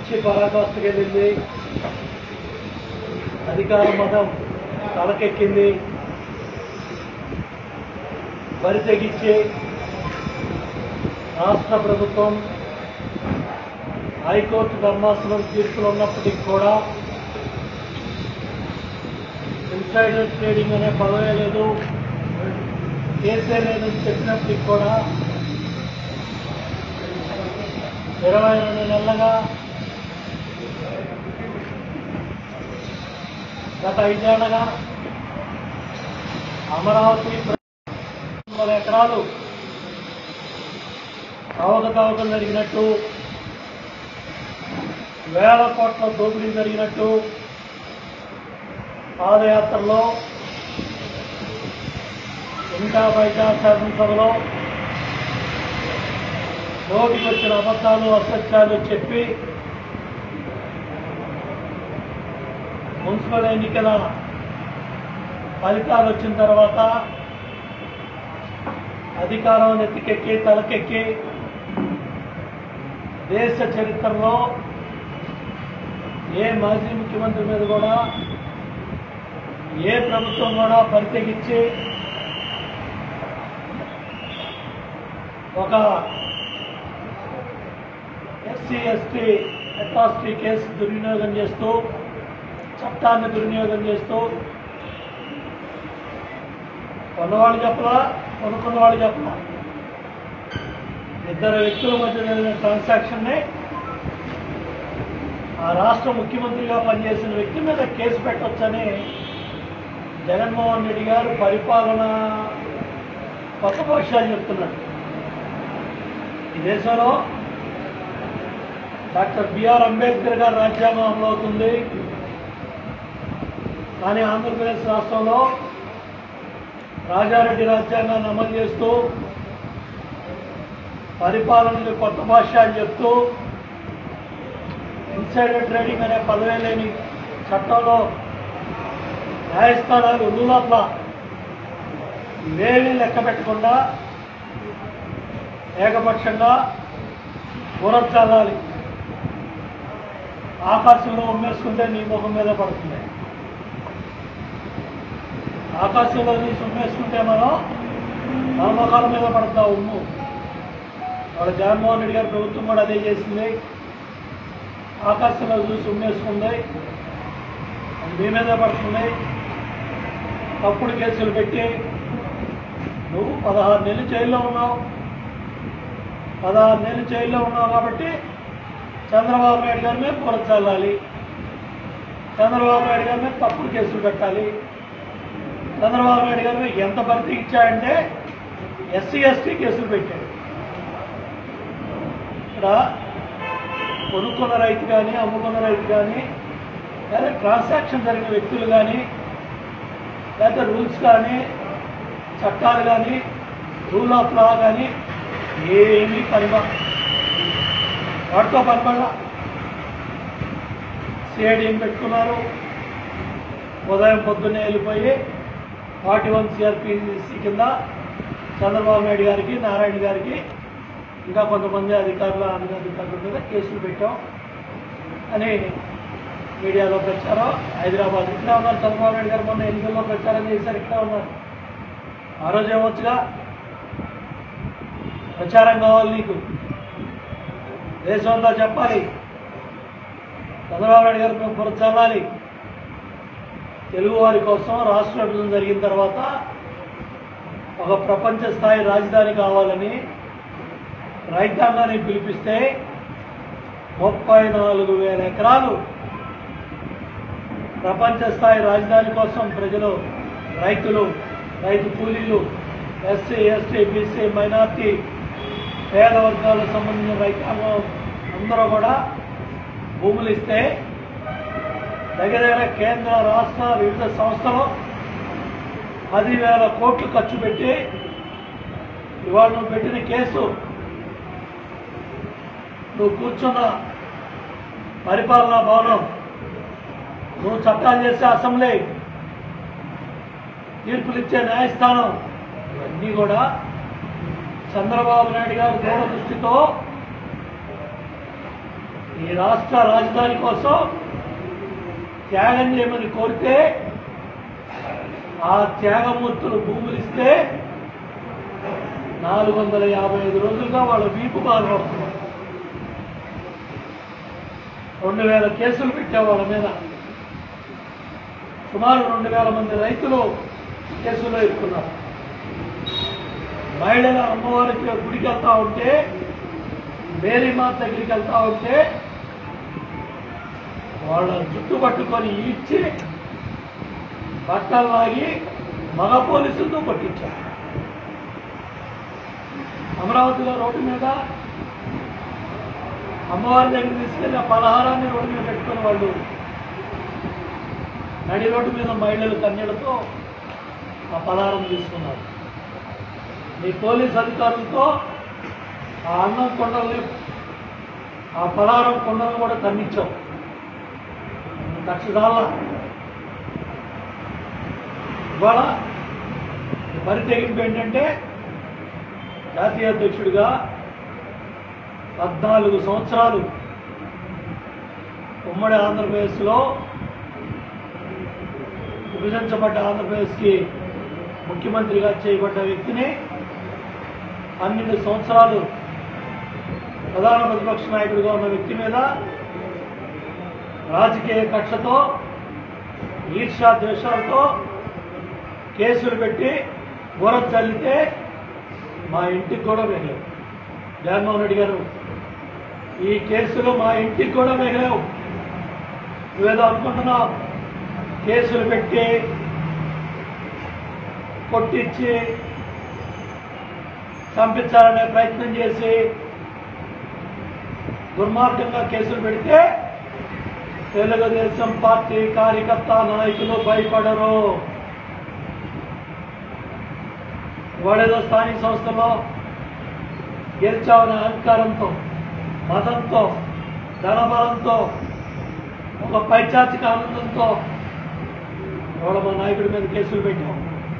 పిచ్చి పరాకాష్ఠకి వెళ్ళింది అధికార మతం తలకెక్కింది బరి తెగించి రాష్ట్ర ప్రభుత్వం హైకోర్టు ధర్మాసనం తీర్పులు ఉన్నప్పటికీ కూడా ఇన్సైడర్ ట్రేడింగ్ అనే పదవే లేదు కేసే లేదని చెప్పినప్పటికీ కూడా ఇరవై రెండు నెలలుగా గత ఐదేళ్లగా అమరావతి వందల ఎకరాలు అవకతవకలు జరిగినట్టు వేల కోట్ల దోపిడీ జరిగినట్టు పాదయాత్రలో ఇంకా బయట శాసనసభలో నోటికి వచ్చిన అబద్ధాలు అసత్యాలు చెప్పి మున్సిపల్ ఎన్నికల ఫలితాలు వచ్చిన తర్వాత అధికారం ఎత్తికెక్కి తలకెక్కి దేశ చరిత్రలో ఏ మాజీ ముఖ్యమంత్రి మీద కూడా ఏ ప్రభుత్వం కూడా పరితెగించి ఒక ఎస్సీ ఎస్టీ అట్రాసిటీ కేసు దుర్వినియోగం చేస్తూ చట్టాన్ని దుర్వినియోగం చేస్తూ కొన్నవాళ్ళు చెప్పలా కొనుక్కున్న వాళ్ళు చెప్పలా ఇద్దరు వ్యక్తుల మధ్య జరిగిన ట్రాన్సాక్షన్ని ఆ రాష్ట్ర ముఖ్యమంత్రిగా పనిచేసిన వ్యక్తి మీద కేసు పెట్టొచ్చని జగన్మోహన్ రెడ్డి గారు పరిపాలన కొత్త పక్షాలు చెప్తున్నాడు ఈ దేశంలో డాక్టర్ బిఆర్ అంబేద్కర్ గారు రాజ్యాంగం అమలవుతుంది కానీ ఆంధ్రప్రదేశ్ రాష్ట్రంలో రాజారెడ్డి రాజ్యాంగాన్ని అమలు చేస్తూ పరిపాలనకి కొత్త భాష్యాలు చెప్తూ ఇన్సైడర్ ట్రేడింగ్ అనే పదవే లేని చట్టంలో న్యాయస్థానాలు ఉల్లు లోపల ఇవేమీ లెక్క పెట్టకుండా ఏకపక్షంగా చల్లాలి ఆకాశంలో ఉమ్మేసుకుంటే నీ ముఖం మీద పడుతుంది ఆకాశంలో తీసి ఉమ్మేసుకుంటే మనం మన ముఖాల మీద పడుతుంది ఆ ఉమ్ము వాళ్ళ జగన్మోహన్ రెడ్డి గారి ప్రభుత్వం కూడా అదే చేసింది ఆకాశంలో చూసి ఉమ్మేసుకుంది అది మీ మీద పడుతుంది తప్పుడు కేసులు పెట్టి నువ్వు పదహారు నెలలు జైల్లో ఉన్నావు పదహారు నెలలు జైల్లో ఉన్నావు కాబట్టి చంద్రబాబు నాయుడు గారి మీద పొర చల్లాలి చంద్రబాబు నాయుడు గారి మీద తప్పుడు కేసులు పెట్టాలి చంద్రబాబు నాయుడు గారి మీద ఎంత భర్తీ ఇచ్చాడంటే ఎస్సీ ఎస్టీ కేసులు పెట్టాడు ఇక్కడ కొనుక్కున్న రైతు కానీ అమ్ముకున్న రైతు కానీ లేదా ట్రాన్సాక్షన్ జరిగిన వ్యక్తులు కానీ లేదా రూల్స్ కానీ చట్టాలు కానీ రూల్ ఆఫ్ లా కానీ ఏమీ పనిమా వాటితో పనిపడ సిఐడిని పెట్టుకున్నారు ఉదయం పొద్దున్నే వెళ్ళిపోయి ఫార్టీ వన్ సిఆర్పిసి కింద చంద్రబాబు నాయుడు గారికి నారాయణ గారికి ఇంకా కొంతమంది అధికారులు అన్ని అధికారుల మీద కేసులు పెట్టాం అని మీడియాలో ప్రచారం హైదరాబాద్ ఇక్కడ ఉన్నారు చంద్రబాబు నాయుడు గారు మొన్న ఎన్నికల్లో ప్రచారం చేశారు ఇక్కడ ఉన్నారు ఆ రోజు ఏమొచ్చుగా ప్రచారం కావాలి నీకు దేశం అంతా చెప్పాలి చంద్రబాబు నాయుడు గారు మేము పురచల్లాలి తెలుగు వారి కోసం రాష్ట్ర విభజన జరిగిన తర్వాత ఒక ప్రపంచ స్థాయి రాజధాని కావాలని రైతాంగాన్ని పిలిపిస్తే ముప్పై నాలుగు వేల ఎకరాలు ప్రపంచ స్థాయి రాజధాని కోసం ప్రజలు రైతులు రైతు కూలీలు ఎస్సీ ఎస్టీ బీసీ మైనార్టీ పేద వర్గాలకు సంబంధించిన రైతాంగం అందరూ కూడా భూములు ఇస్తే దగ్గర దగ్గర కేంద్ర రాష్ట్ర వివిధ సంస్థలు పదివేల కోట్లు ఖర్చు పెట్టి ఇవాళ నువ్వు పెట్టిన కేసు నువ్వు కూర్చున్న పరిపాలనా భవనం నువ్వు చట్టాలు చేసే అసెంబ్లీ తీర్పులు ఇచ్చే న్యాయస్థానం ఇవన్నీ కూడా చంద్రబాబు నాయుడు గారు దూర దృష్టితో ఈ రాష్ట్ర రాజధాని కోసం త్యాగం చేయమని కోరితే ఆ త్యాగమూర్తులు భూములు ఇస్తే నాలుగు వందల యాభై ఐదు రోజులుగా వాళ్ళ వీపు బాధపడుతున్నారు రెండు వేల కేసులు పెట్టే వాళ్ళ మీద సుమారు రెండు వేల మంది రైతులు కేసులో ఇరుక్కున్నారు మహిళల అమ్మవారికి గుడికి వెళ్తా ఉంటే మేరీమాత దగ్గరికి వెళ్తా ఉంటే వాళ్ళ జుట్టు పట్టుకొని ఈడ్చి బట్టలు లాగి మగ పోలీసులతో పట్టించారు అమరావతిలో రోడ్డు మీద అమ్మవారి దగ్గర తీసుకెళ్ళి ఆ పలహారాన్ని రోడ్డు మీద పెట్టుకుని వాళ్ళు నడి రోడ్డు మీద మహిళలు కన్నీళ్లతో ఆ పలహారం తీసుకున్నారు మీ పోలీస్ అధికారులతో ఆ అన్నం కొండల్ని ఆ పలహారం కొండలను కూడా తన్నించాం కక్షదాల ఇవాళ పని తెగింపు ఏంటంటే జాతీయ అధ్యక్షుడిగా పద్నాలుగు సంవత్సరాలు ఉమ్మడి ఆంధ్రప్రదేశ్లో విభజించబడ్డ ఆంధ్రప్రదేశ్కి ముఖ్యమంత్రిగా చేయబడ్డ వ్యక్తిని పన్నెండు సంవత్సరాలు ప్రధాన ప్రతిపక్ష నాయకుడిగా ఉన్న వ్యక్తి మీద రాజకీయ కక్షతో ఈర్షా ద్వేషాలతో కేసులు పెట్టి బుర చల్లితే మా ఇంటికి కూడా మిగలేవు జగన్మోహన్ రెడ్డి గారు ఈ కేసులు మా ఇంటికి కూడా మిగలేవు నువ్వేదో అనుకుంటున్నావు కేసులు పెట్టి కొట్టించి చంపించాలనే ప్రయత్నం చేసి దుర్మార్గంగా కేసులు పెడితే తెలుగుదేశం పార్టీ కార్యకర్త నాయకులు భయపడరు వాడేదో స్థానిక సంస్థల్లో గెలిచావనే అహంకారంతో మతంతో ధనబలంతో ఒక పైచాచిక ఆనందంతో ఇవాళ మా నాయకుడి మీద కేసులు పెట్టాం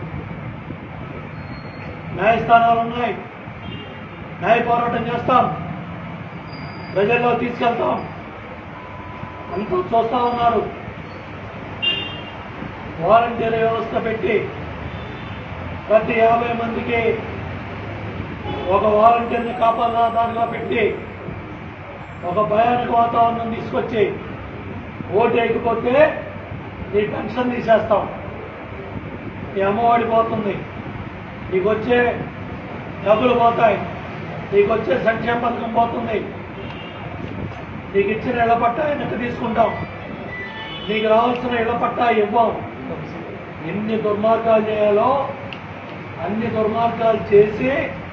న్యాయస్థానాలు ఉన్నాయి న్యాయ పోరాటం చేస్తాం ప్రజల్లో తీసుకెళ్తాం అంతా చూస్తా ఉన్నారు వాలంటీర్ వ్యవస్థ పెట్టి ప్రతి యాభై మందికి ఒక వాలంటీర్ని కాపాదారుగా పెట్టి ఒక భయానక వాతావరణం తీసుకొచ్చి ఓటు వేయకపోతే నీ పెన్షన్ తీసేస్తాం నీ అమ్మఒడి పోతుంది నీకు వచ్చే డబ్బులు పోతాయి నీకు వచ్చే సంక్షేమ పథకం పోతుంది నీకు ఇచ్చిన ఇళ్ల పట్టా వెనక్కి తీసుకుంటాం నీకు రావాల్సిన ఇళ్ల పట్టా ఇవ్వం ఎన్ని దుర్మార్గాలు చేయాలో అన్ని దుర్మార్గాలు చేసి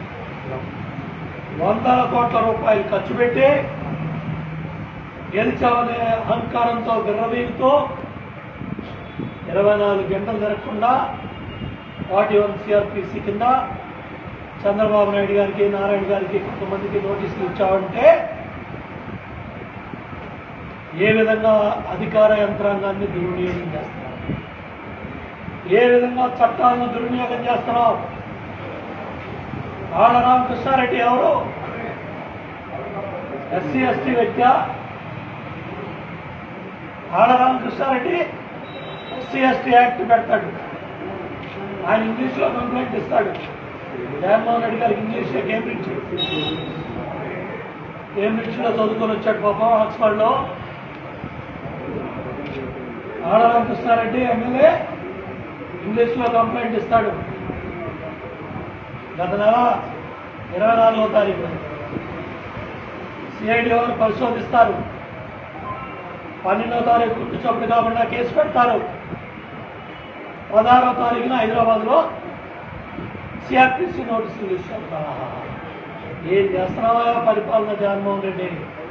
వందల కోట్ల రూపాయలు ఖర్చు పెట్టి గెలిచామనే అహంకారంతో విర్రవీగుతూ ఇరవై నాలుగు గంటలు జరగకుండా ఫార్టీ వన్ సిఆర్పిసి కింద చంద్రబాబు నాయుడు గారికి నారాయణ గారికి కొంతమందికి నోటీసులు ఇచ్చామంటే ఏ విధంగా అధికార యంత్రాంగాన్ని దుర్వినియోగం చేస్తున్నారు ఏ విధంగా చట్టాలను దుర్వినియోగం చేస్తున్నావు ఆళ్ళ రామకృష్ణారెడ్డి ఎవరు ఎస్సీ ఎస్టీ వ్యక్తి ఆళ్ళ రామకృష్ణారెడ్డి ఎస్సీ ఎస్టీ యాక్ట్ పెడతాడు ఆయన ఇంగ్లీష్లో కంప్లైంట్ ఇస్తాడు జగన్మోహన్ రెడ్డి గారికి ఇంగ్లీష్ కేంబ్రిడ్జ్ కేంబ్రిడ్జ్లో చదువుకొని వచ్చాడు పాపం ఆక్స్ఫర్డ్లో ఆడరామకృష్ణారెడ్డి ఎమ్మెల్యే ఇంగ్లీష్లో కంప్లైంట్ ఇస్తాడు గత నెల ఇరవై నాలుగో తారీఖు సిఐడి వారు పరిశోధిస్తారు పన్నెండో తారీఖు గుర్తు చప్పుడు కాకుండా కేసు పెడతారు పదహారో తారీఖున హైదరాబాద్లో సిఆర్పిసి నోటీసులు ఇస్తారు ఏం చేస్తున్నావా పరిపాలన జగన్మోహన్ రెడ్డి